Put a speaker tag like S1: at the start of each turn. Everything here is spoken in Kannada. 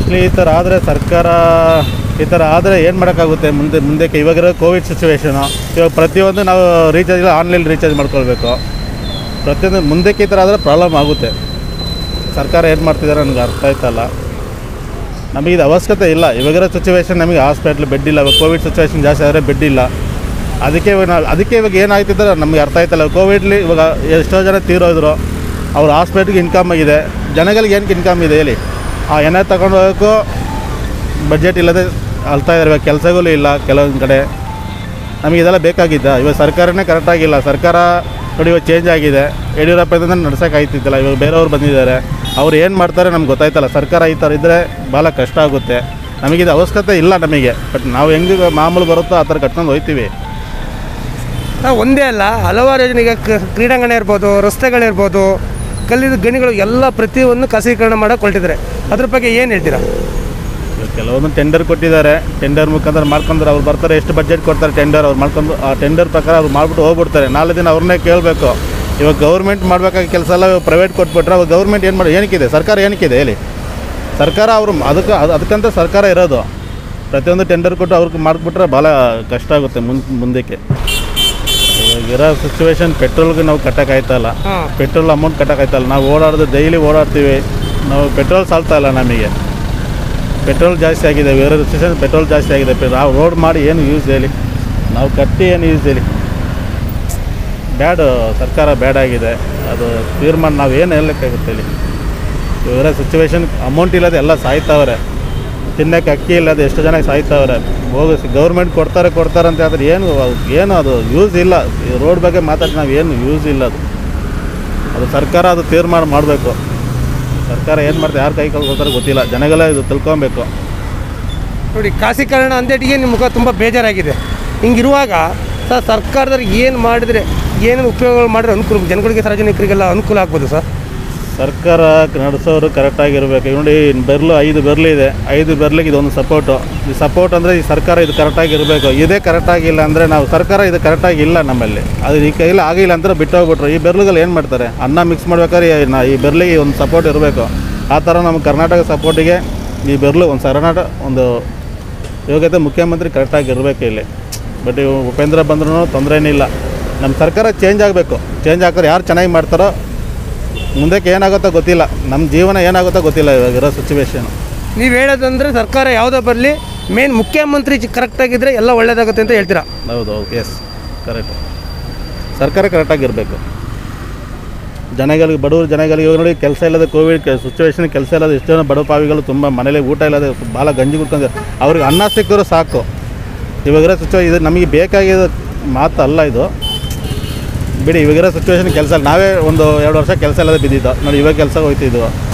S1: ಆ್ಯಕ್ಚುಲಿ ಈ ಥರ ಆದರೆ ಸರ್ಕಾರ ಈ ಥರ ಆದರೆ ಏನು ಮಾಡೋಕ್ಕಾಗುತ್ತೆ ಮುಂದೆ ಮುಂದಕ್ಕೆ ಇವಾಗಿರೋ ಕೋವಿಡ್ ಸಿಚುವೇಶನು ಇವಾಗ ಪ್ರತಿಯೊಂದು ನಾವು ರೀಚಾರ್ಜ್ ಆನ್ಲೈನ್ ರೀಚಾರ್ಜ್ ಮಾಡ್ಕೊಳ್ಬೇಕು ಪ್ರತಿಯೊಂದು ಮುಂದಕ್ಕೆ ಈ ಥರ ಆದರೆ ಪ್ರಾಬ್ಲಮ್ ಆಗುತ್ತೆ ಸರ್ಕಾರ ಏನು ಮಾಡ್ತಿದ್ದಾರೆ ನನಗೆ ಅರ್ಥ ಆಯ್ತಲ್ಲ ನಮಗೆ ಇದು ಅವಶ್ಯಕತೆ ಇಲ್ಲ ಇವಾಗಿರೋ ಸಿಚುವೇಶನ್ ನಮಗೆ ಹಾಸ್ಪಿಟ್ಲ್ ಬೆಡ್ ಇಲ್ಲ ಕೋವಿಡ್ ಸಿಚುವೇಶನ್ ಜಾಸ್ತಿ ಆದರೆ ಬೆಡ್ ಇಲ್ಲ ಅದಕ್ಕೆ ಇವಾಗ ನಾವು ಅದಕ್ಕೆ ಇವಾಗ ಏನಾಗ್ತಿದ್ದಾರೆ ನಮಗೆ ಅರ್ಥ ಆಯ್ತಲ್ಲ ಕೋವಿಡ್ಲಿ ಇವಾಗ ಎಷ್ಟೋ ಜನ ತೀರೋದ್ರು ಅವ್ರ ಹಾಸ್ಪಿಟ್ಲಿಗೆ ಇನ್ಕಮ್ ಆಗಿದೆ ಜನಗಳಿಗೆ ಏನಕ್ಕೆ ಇನ್ಕಮ್ ಇದೆ ಹೇಳಿ ಆ ಎಣ್ಣೆ ತಗೊಂಡು ಹೋಗೋಕ್ಕೂ ಬಡ್ಜೆಟ್ ಇಲ್ಲದೆ ಅಳ್ತಾ ಇದ್ದಾರೆ ಕೆಲಸಗಳು ಇಲ್ಲ ಕೆಲವೊಂದು ಕಡೆ ನಮಗೆ ಇದೆಲ್ಲ ಬೇಕಾಗಿದ್ದ ಇವಾಗ ಸರ್ಕಾರನೇ ಕರೆಕ್ಟಾಗಿಲ್ಲ ಸರ್ಕಾರ ನೋಡಿ ಇವಾಗ ಚೇಂಜ್ ಆಗಿದೆ ಯಡಿಯೂರಪ್ಪದಿಂದ ನಡ್ಸೋಕ್ಕಾಯ್ತಿದ್ದಲ್ಲ ಇವಾಗ ಬೇರೆಯವ್ರು ಬಂದಿದ್ದಾರೆ ಅವ್ರು ಏನು ಮಾಡ್ತಾರೆ ನಮ್ಗೆ ಗೊತ್ತಾಯ್ತಲ್ಲ ಸರ್ಕಾರ ಈ ಥರ ಇದ್ದರೆ ಭಾಳ ಕಷ್ಟ ಆಗುತ್ತೆ ನಮಗಿದು ಅವಶ್ಯಕತೆ ಇಲ್ಲ ನಮಗೆ ಬಟ್ ನಾವು ಹೆಂಗೆ ಮಾಮೂಲು ಬರುತ್ತೋ ಆ ಥರ ಕಟ್ಕೊಂಡು ಹೋಗ್ತೀವಿ
S2: ನಾವು ಒಂದೇ ಅಲ್ಲ ಹಲವಾರು ಯೋಜನೆ ಈಗ ಕ- ಕ್ರೀಡಾಂಗಣ ಇರ್ಬೋದು ರಸ್ತೆಗಳಿರ್ಬೋದು ಕಲ್ಲಿದ ಗಣಿಗಳು ಎಲ್ಲ ಪ್ರತಿಯೊಂದು ಖಾಸಗೀಕರಣ ಮಾಡೋಕೆ ಹೊರಟಿದ್ದಾರೆ ಅದ್ರ ಬಗ್ಗೆ ಏನು ಹೇಳ್ತೀರಾ
S1: ಇವಾಗ ಕೆಲವೊಂದು ಟೆಂಡರ್ ಕೊಟ್ಟಿದ್ದಾರೆ ಟೆಂಡರ್ ಮುಖಾಂತರ ಮಾಡ್ಕೊಂಡ್ರೆ ಅವ್ರು ಬರ್ತಾರೆ ಎಷ್ಟು ಬಡ್ಜೆಟ್ ಕೊಡ್ತಾರೆ ಟೆಂಡರ್ ಅವ್ರು ಮಾಡ್ಕೊಂಡು ಆ ಟೆಂಡರ್ ಪ್ರಕಾರ ಅವ್ರು ಮಾಡ್ಬಿಟ್ಟು ಹೋಗ್ಬಿಡ್ತಾರೆ ನಾಳೆ ದಿನ ಅವ್ರನ್ನೇ ಕೇಳಬೇಕು ಇವಾಗ ಗೌರ್ಮೆಂಟ್ ಮಾಡಬೇಕಾದ ಕೆಲಸ ಎಲ್ಲ ಪ್ರೈವೇಟ್ ಕೊಟ್ಬಿಟ್ರೆ ಅವಾಗ ಗೌರ್ಮೆಂಟ್ ಏನು ಮಾಡಿ ಏನಕ್ಕಿದೆ ಸರ್ಕಾರ ಏನಕ್ಕಿದೆ ಹೇಳಿ ಸರ್ಕಾರ ಅವರು ಅದಕ್ಕೆ ಅದು ಅದಕ್ಕಂತ ಸರ್ಕಾರ ಇರೋದು ಪ್ರತಿಯೊಂದು ಟೆಂಡರ್ ಕೊಟ್ಟು ಅವ್ರಿಗೆ ಮಾಡಿಬಿಟ್ರೆ ಭಾಳ ಕಷ್ಟ ಆಗುತ್ತೆ ಮುನ್ ಮುಂದಕ್ಕೆ ಇವಾಗಿರೋ ಸಿಚುವೇಶನ್ ಪೆಟ್ರೋಲ್ಗೆ ನಾವು ಕಟ್ಟೋಕ್ಕಾಯ್ತಲ್ಲ
S2: ಹಾಂ
S1: ಪೆಟ್ರೋಲ್ ಅಮೌಂಟ್ ಕಟ್ಟೋಕ್ಕಾಯ್ತಲ್ಲ ನಾವು ಓಡಾಡೋದು ಡೈಲಿ ಓಡಾಡ್ತೀವಿ ನಾವು ಪೆಟ್ರೋಲ್ ಸಾಲ್ತಾ ಇಲ್ಲ ನಮಗೆ ಪೆಟ್ರೋಲ್ ಜಾಸ್ತಿ ಆಗಿದೆ ಬೇರೆ ಸಿಚುವೇಶನ್ ಪೆಟ್ರೋಲ್ ಜಾಸ್ತಿ ಆಗಿದೆ ಪೆ- ನಾವು ರೋಡ್ ಮಾಡಿ ಏನು ಯೂಸ್ ಹೇಳಿ ನಾವು ಕಟ್ಟಿ ಏನು ಯೂಸ್ ಹೇಳಿ ಬ್ಯಾಡ್ ಸರ್ಕಾರ ಬ್ಯಾಡ್ ಆಗಿದೆ ಅದು ತೀರ್ಮಾನ ನಾವು ಏನು ಹೇಳಲಿಕ್ಕಾಗುತ್ತೆ ಹೇಳಿ ಇವರ ಸಿಚುವೇಶನ್ ಅಮೌಂಟ್ ಇಲ್ಲದೆ ಎಲ್ಲ ಸಾಯ್ತಾವ್ರೆ ತಿನ್ನಕ್ಕೆ ಅಕ್ಕಿ ಇಲ್ಲದೆ ಎಷ್ಟು ಜನ ಸಾಯ್ತಾವ್ರೆ ಹೋಗಿ ಗೌರ್ಮೆಂಟ್ ಕೊಡ್ತಾರೆ ಕೊಡ್ತಾರೆ ಅಂತ ಆದರೆ ಏನು ಅದು- ಏನು ಅದು ಯೂಸ್ ಇಲ್ಲ ರೋಡ್ ಬಗ್ಗೆ ಮಾತಾಡಿ ನಾವು ಏನು ಯೂಸ್ ಇಲ್ಲ ಅದು ಅದು ಸರ್ಕಾರ ಅದು ತೀರ್ಮಾನ ಮಾಡಬೇಕು ಸರ್ಕಾರ ಏನು ಮಾಡ್ತಾರೆ ಯಾರು ಕೈ ಕಳ್ಕೊಳ್ತಾರೆ ಗೊತ್ತಿಲ್ಲ ಜನಗಳೇ ಇದು ತಿಳ್ಕೊಬೇಕು
S2: ನೋಡಿ ಖಾಸಗೀಕರಣ ಅಂದೇಟಿಗೆ ನಿಮ್ಮ ಮುಖ ತುಂಬ ಬೇಜಾರಾಗಿದೆ ಹಿಂಗಿರುವಾಗ ಸರ್ ಸರ್ಕಾರದವ್ರು ಏನು ಮಾಡಿದರೆ ಏನೇನು ಉಪಯೋಗಗಳು ಮಾಡಿದ್ರೆ ಅನುಕೂಲ ಜನಗಳಿಗೆ ಸಾರ್ವಜನಿಕರಿಗೆಲ್ಲ ಅನುಕೂಲ ಆಗ್ಬೋದು ಸರ್
S1: ಸರ್ಕಾರ ನಡೆಸೋರು ಕರೆಕ್ಟಾಗಿರ್ಬೇಕು ಈಗ ನೋಡಿ ಬೆರ್ಲು ಐದು ಬೆರ್ಲು ಇದೆ ಐದು ಬೆರ್ಲಿಗೆ ಇದೊಂದು ಸಪೋರ್ಟು ಈ ಸಪೋರ್ಟ್ ಅಂದರೆ ಈ ಸರ್ಕಾರ ಇದು ಕರೆಕ್ಟಾಗಿರಬೇಕು ಇದೇ ಕರೆಕ್ಟಾಗಿಲ್ಲ ಅಂದರೆ ನಾವು ಸರ್ಕಾರ ಇದು ಕರೆಕ್ಟಾಗಿಲ್ಲ ನಮ್ಮಲ್ಲಿ ಅದು ಈ ಕೈಲಿ ಆಗಿಲ್ಲ ಅಂತ ಬಿಟ್ಟು ಹೋಗ್ಬಿಟ್ರು ಈ ಬೆರ್ಲುಗಳು ಏನು ಮಾಡ್ತಾರೆ ಅನ್ನ ಮಿಕ್ಸ್ ಮಾಡ್ಬೇಕಾದ್ರೆ ಈ- ನಾ- ಈ ಬೆರ್ಲಿಗೆ ಒಂದು ಸಪೋರ್ಟ್ ಇರಬೇಕು ಆ ಥರ ನಮ್ಮ ಕರ್ನಾಟಕ ಸಪೋರ್ಟಿಗೆ ಈ ಬೆರ್ಲು ಒಂದು ಕರ್ನಾಟಕ ಒಂದು ಯೋಗ್ಯತೆ ಮುಖ್ಯಮಂತ್ರಿ ಕರೆಕ್ಟಾಗಿ ಇರಬೇಕು ಇಲ್ಲಿ ಬಟ್ ಇವು ಉಪೇಂದ್ರ ಬಂದ್ರೂ ತೊಂದರೆ ಏನಿಲ್ಲ ನಮ್ಮ ಸರ್ಕಾರ ಚೇಂಜ್ ಆಗಬೇಕು ಚೇಂಜ್ ಆಗ್ತಾರೆ ಯಾರು ಚೆನ್ನಾಗಿ ಮಾಡ್ತಾರೋ ಮುಂದಕ್ಕೆ ಏನಾಗುತ್ತೋ ಗೊತ್ತಿಲ್ಲ ನಮ್ಮ ಜೀವನ ಏನಾಗುತ್ತೋ ಗೊತ್ತಿಲ್ಲ ಇವಾಗಿರೋ ಸಿಚುವೇಶನ್
S2: ನೀವು ಹೇಳೋದಂದ್ರೆ ಸರ್ಕಾರ ಯಾವುದೋ ಬರಲಿ ಮೇನ್ ಮುಖ್ಯಮಂತ್ರಿ ಕರೆಕ್ಟಾಗಿದ್ದರೆ ಎಲ್ಲ ಒಳ್ಳೇದಾಗುತ್ತೆ ಅಂತ ಹೇಳ್ತೀರಾ
S1: ಹೌದು ಹೌದು ಎಸ್ ಕರೆಕ್ಟ್ ಸರ್ಕಾರ ಕರೆಕ್ಟಾಗಿರಬೇಕು ಜನಗಳಿಗೆ ಬಡವರು ಜನಗಳಿಗೆ ಇವಾಗ ನೋಡಿ ಕೆಲಸ ಇಲ್ಲದ ಕೋವಿಡ್ ಸಿಚುವೇಶನ್ ಕೆಲಸ ಇಲ್ಲದ ಎಷ್ಟು ಜನ ಬಡಪಾವಿಗಳು ತುಂಬ ಮನೇಲಿ ಊಟ ಇಲ್ಲದೆ ಭಾಳ ಗಂಜಿ ಕುಡ್ಕೊಂಡು ಅವ್ರಿಗೆ ಅನ್ನ ಸಿಕ್ಕರೂ ಸಾಕು ಇವಾಗಿರೋ ಸಿಚುವೇ ಇದು ನಮಗೆ ಬೇಕಾಗಿರೋ ಮಾತು ಅಲ್ಲ ಇದು ಬಿಡಿ ಇವಾಗಿರೋ ಸಿಚುವೇಶನ್ ಕೆಲಸ ನಾವೇ ಒಂದು ಎರಡು ವರ್ಷ ಕೆಲಸ ಇಲ್ಲದೆ ಬಿದ್ದಿದ್ದು ನೋಡಿ ಇವಾಗ ಕೆಲಸ ಹೋಗ್ತಿದ್ವು